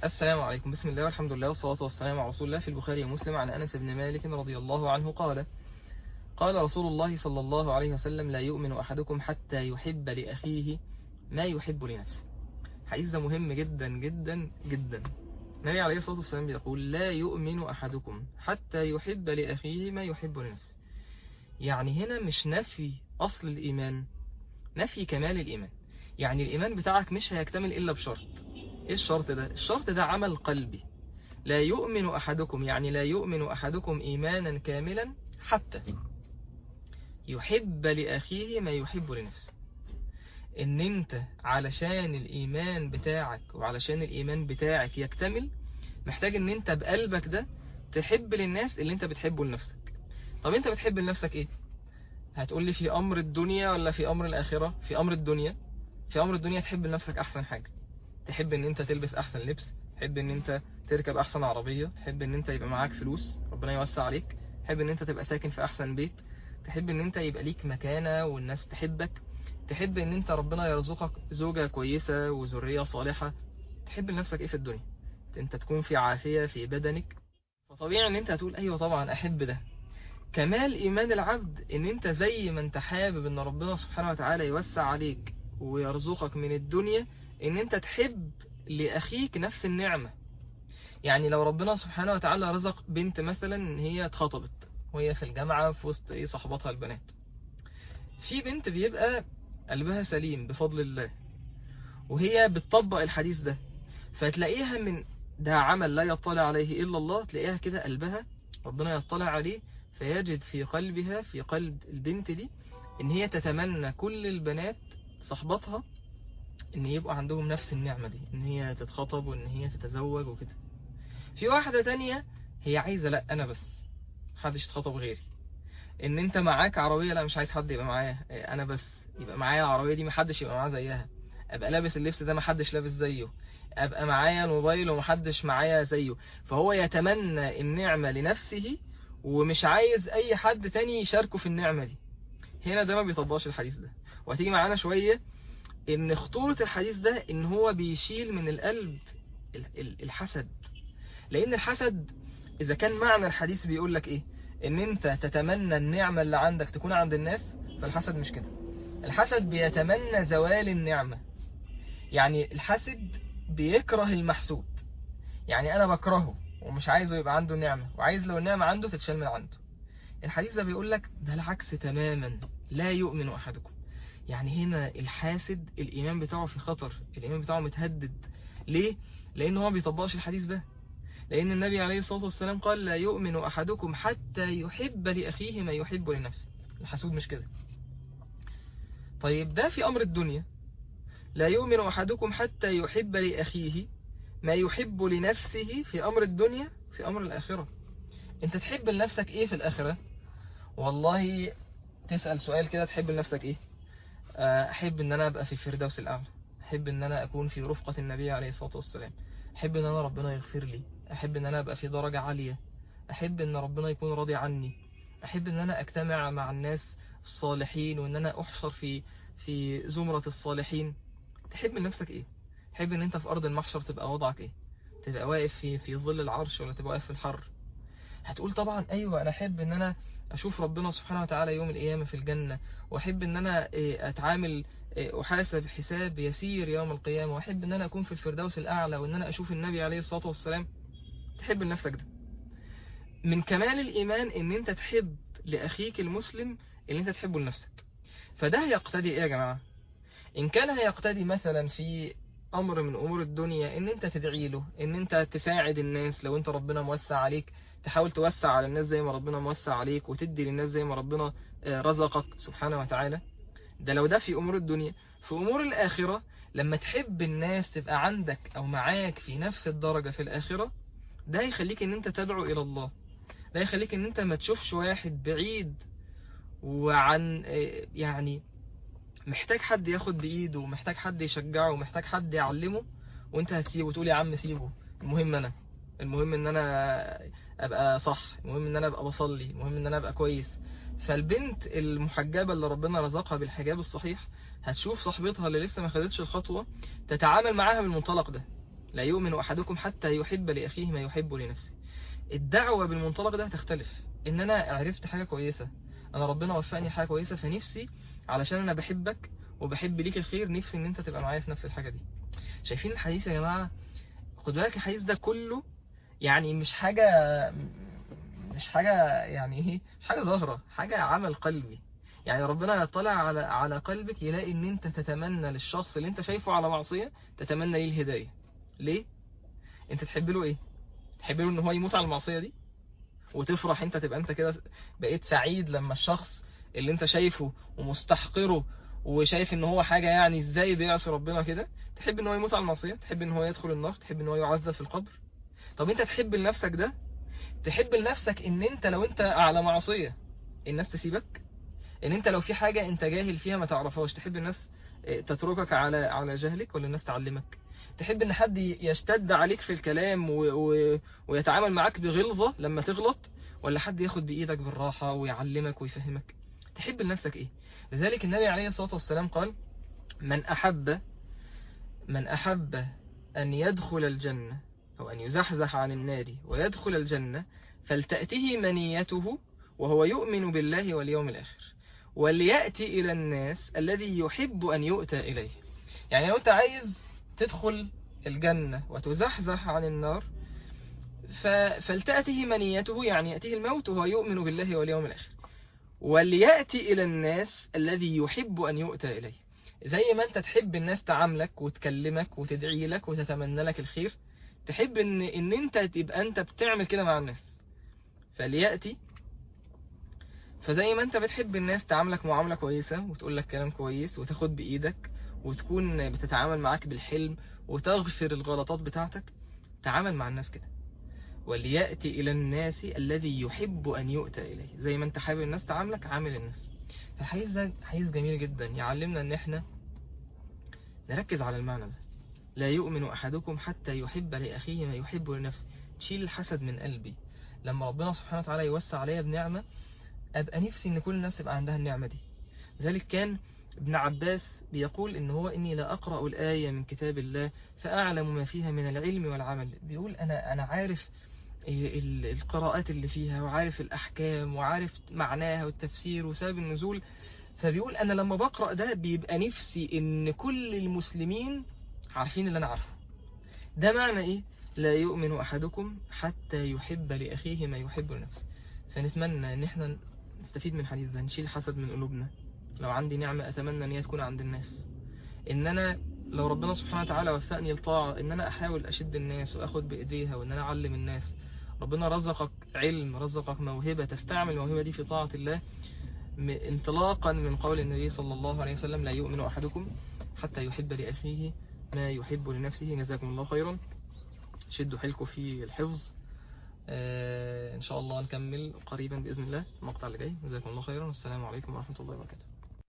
السلام عليكم بسم الله والحمد لله والصلاة والسلام على رسول الله في البخاري ومسلم عن أنس بن مالك رضي الله عنه قال قال رسول الله صلى الله عليه وسلم لا يؤمن أحدكم حتى يحب لأخيه ما يحب لنفسه حديث ده مهم جدا جدا جدا النبي عليه الصلاة والسلام يقول لا يؤمن أحدكم حتى يحب لأخيه ما يحب لنفسه يعني هنا مش نفي أصل الإيمان نفي كمال الإيمان يعني الإيمان بتاعك مش هيكتمل إلا بشرط إيه الشرط ده؟ الشرط ده عمل قلبي لا يؤمن أحدكم يعني لا يؤمن أحدكم إيمانا كاملا حتى يحب لأخيه ما يحب لنفسه ان انت علشان الايمان بتاعك وعلشان الايمان بتاعك يكتمل محتاج ان انت بقلبك ده تحب للناس اللي انت بتحبه لنفسك طب انت بتحب لنفسك ايه هتقول لي في امر الدنيا ولا في امر الاخرة في امر الدنيا في امر الدنيا تحب لنفسك احسن حاجة تحب ان انت تلبس احسن لبس تحب ان انت تركب احسن عربية تحب ان انت يبقى معاك فلوس ربنا يوسع عليك تحب ان انت تبقى ساكن في احسن بيت تحب ان انت يبقى ليك مكانة والناس تحبك تحب ان انت ربنا يرزقك زوجة كويسة وذرية صالحة تحب لنفسك ايه في الدنيا انت تكون في عافية في بدنك فطبيعي ان انت هتقول ايوه طبعا احب ده كمال ايمان العبد ان انت زي ما انت حابب ان ربنا سبحانه وتعالى يوسع عليك ويرزقك من الدنيا ان انت تحب لاخيك نفس النعمة يعني لو ربنا سبحانه وتعالى رزق بنت مثلا ان هي اتخطبت وهي في الجامعة في وسط ايه صحباتها البنات في بنت بيبقى قلبها سليم بفضل الله وهي بتطبق الحديث ده فتلاقيها من ده عمل لا يطلع عليه إلا الله تلاقيها كده قلبها ربنا يطلع عليه فيجد في قلبها في قلب البنت دي ان هي تتمنى كل البنات صحباتها ان يبقوا عندهم نفس النعمة دي ان هي تتخطب وان هي تتزوج وكده في واحدة تانية هي عايزة لا انا بس محدش يتخطب غيري ان انت معاك عربية لا مش عايز حد يبقى معايا انا بس يبقى معايا العربية دي محدش يبقى معاه زيها ابقى لابس اللبس ده محدش لابس زيه ابقى معايا الموبايل ومحدش معايا زيه فهو يتمنى النعمة لنفسه ومش عايز اي حد تاني يشاركه في النعمة دي هنا ده ما بيطبقش الحديث ده وهتيجي معانا شوية ان خطورة الحديث ده ان هو بيشيل من القلب الحسد لان الحسد اذا كان معنى الحديث بيقول لك ايه ان انت تتمنى النعمة اللي عندك تكون عند الناس فالحسد مش كده الحسد بيتمنى زوال النعمة يعني الحسد بيكره المحسود يعني انا بكرهه ومش عايزه يبقى عنده نعمة وعايز لو النعمة عنده تتشال من عنده الحديث ده بيقول لك ده العكس تماما لا يؤمن احدكم يعني هنا الحاسد الايمان بتاعه في خطر الايمان بتاعه متهدد ليه لان هو ما بيطبقش الحديث ده لان النبي عليه الصلاة والسلام قال لا يؤمن احدكم حتى يحب لاخيه ما يحب لنفسه الحسود مش كده طيب ده في أمر الدنيا لا يؤمن أحدكم حتى يحب لأخيه ما يحب لنفسه في أمر الدنيا في أمر الآخرة أنت تحب لنفسك إيه في الآخرة والله تسأل سؤال كده تحب لنفسك إيه أحب أن أنا أبقى في الفردوس الأعلى أحب أن أنا أكون في رفقة النبي عليه الصلاة والسلام أحب أن أنا ربنا يغفر لي أحب أن أنا أبقى في درجة عالية أحب أن ربنا يكون راضي عني أحب أن أنا أجتمع مع الناس الصالحين وان انا احشر في في زمرة الصالحين تحب من نفسك ايه تحب ان انت في ارض المحشر تبقى وضعك ايه تبقى واقف في في ظل العرش ولا تبقى واقف في الحر هتقول طبعا ايوه انا احب ان انا اشوف ربنا سبحانه وتعالى يوم القيامة في الجنة واحب ان انا اتعامل احاسب حساب يسير يوم القيامة واحب ان انا اكون في الفردوس الاعلى وان انا اشوف النبي عليه الصلاة والسلام تحب لنفسك ده من كمال الايمان ان انت تحب لاخيك المسلم اللي انت تحبه لنفسك فده هيقتدي ايه يا جماعة ان كان هيقتدي مثلا في امر من امور الدنيا ان انت تدعي له ان انت تساعد الناس لو انت ربنا موسع عليك تحاول توسع على الناس زي ما ربنا موسع عليك وتدي للناس زي ما ربنا رزقك سبحانه وتعالى ده لو ده في امور الدنيا في امور الاخرة لما تحب الناس تبقى عندك او معاك في نفس الدرجة في الاخرة ده يخليك ان انت تدعو الى الله ده يخليك ان انت ما تشوفش واحد بعيد وعن يعني محتاج حد ياخد بإيده ومحتاج حد يشجعه ومحتاج حد يعلمه وانت هتسيبه وتقول يا عم سيبه المهم انا المهم ان انا ابقى صح المهم ان انا ابقى بصلي المهم ان انا ابقى كويس فالبنت المحجبة اللي ربنا رزقها بالحجاب الصحيح هتشوف صاحبتها اللي لسه ما خدتش الخطوة تتعامل معاها بالمنطلق ده لا يؤمن أحدكم حتى يحب لأخيه ما يحب لنفسه الدعوة بالمنطلق ده هتختلف إن أنا عرفت حاجة كويسة أنا ربنا وفقني حاجة كويسة فنفسي علشان أنا بحبك وبحب ليك الخير نفسي إن أنت تبقى معايا في نفس الحاجة دي شايفين الحديث يا جماعة خد بالك الحديث ده كله يعني مش حاجة مش حاجة يعني ايه مش حاجة ظاهرة حاجة عمل قلبي يعني ربنا يطلع على على قلبك يلاقي ان انت تتمنى للشخص اللي انت شايفه على معصية تتمنى ليه الهداية ليه انت تحب له ايه تحب له ان هو يموت على المعصية دي وتفرح انت تبقى انت كده بقيت سعيد لما الشخص اللي انت شايفه ومستحقره وشايف ان هو حاجة يعني ازاي بيعصي ربنا كده تحب ان هو يموت على المعصية تحب ان هو يدخل النار تحب ان هو يعذب في القبر طب انت تحب لنفسك ده تحب لنفسك ان انت لو انت على معصية الناس تسيبك ان انت لو في حاجة انت جاهل فيها ما تعرفهاش تحب الناس تتركك على على جهلك ولا الناس تعلمك تحب ان حد يشتد عليك في الكلام و... و... ويتعامل معاك بغلظة لما تغلط ولا حد ياخد بايدك بالراحة ويعلمك ويفهمك تحب لنفسك ايه لذلك النبي عليه الصلاة والسلام قال من احب من احب ان يدخل الجنة أو أن يزحزح عن النار ويدخل الجنة فلتأته منيته وهو يؤمن بالله واليوم الآخر وليأتي إلى الناس الذي يحب أن يؤتى إليه يعني لو أنت عايز تدخل الجنة وتزحزح عن النار فلتأته منيته يعني يأتيه الموت وهو يؤمن بالله واليوم الآخر وليأتي إلى الناس الذي يحب أن يؤتى إليه زي ما أنت تحب الناس تعاملك وتكلمك وتدعي لك وتتمنى لك الخير تحب ان ان انت تبقى انت بتعمل كده مع الناس فليأتي فزي ما انت بتحب الناس تعاملك معاملة كويسة وتقول لك كلام كويس وتاخد بإيدك وتكون بتتعامل معاك بالحلم وتغفر الغلطات بتاعتك تعامل مع الناس كده وليأتي إلى الناس الذي يحب أن يؤتى إليه زي ما انت حابب الناس تعاملك عامل الناس فالحديث ده حديث جميل جدا يعلمنا ان احنا نركز على المعنى ده لا يؤمن أحدكم حتى يحب لأخيه ما يحب لنفسه تشيل الحسد من قلبي لما ربنا سبحانه وتعالى يوسع عليا بنعمة أبقى نفسي إن كل الناس تبقى عندها النعمة دي ذلك كان ابن عباس بيقول إن هو إني لا أقرأ الآية من كتاب الله فأعلم ما فيها من العلم والعمل بيقول أنا أنا عارف القراءات اللي فيها وعارف الأحكام وعارف معناها والتفسير وسبب النزول فبيقول أنا لما بقرأ ده بيبقى نفسي إن كل المسلمين عارفين اللي أنا عارفه ده معنى إيه لا يؤمن أحدكم حتى يحب لأخيه ما يحب لنفسه فنتمنى إن إحنا نستفيد من الحديث ده نشيل حسد من قلوبنا لو عندي نعمة أتمنى أن هي تكون عند الناس إن أنا لو ربنا سبحانه وتعالى وفقني الطاعة إن أنا أحاول أشد الناس وأخد بإيديها وإن أنا أعلم الناس ربنا رزقك علم رزقك موهبة تستعمل الموهبة دي في طاعة الله انطلاقا من قول النبي صلى الله عليه وسلم لا يؤمن أحدكم حتى يحب لأخيه ما يحب لنفسه جزاكم الله خيرا شدوا حيلكم في الحفظ آه إن شاء الله نكمل قريبا بإذن الله المقطع اللي جاي جزاكم الله خيرا والسلام عليكم ورحمة الله وبركاته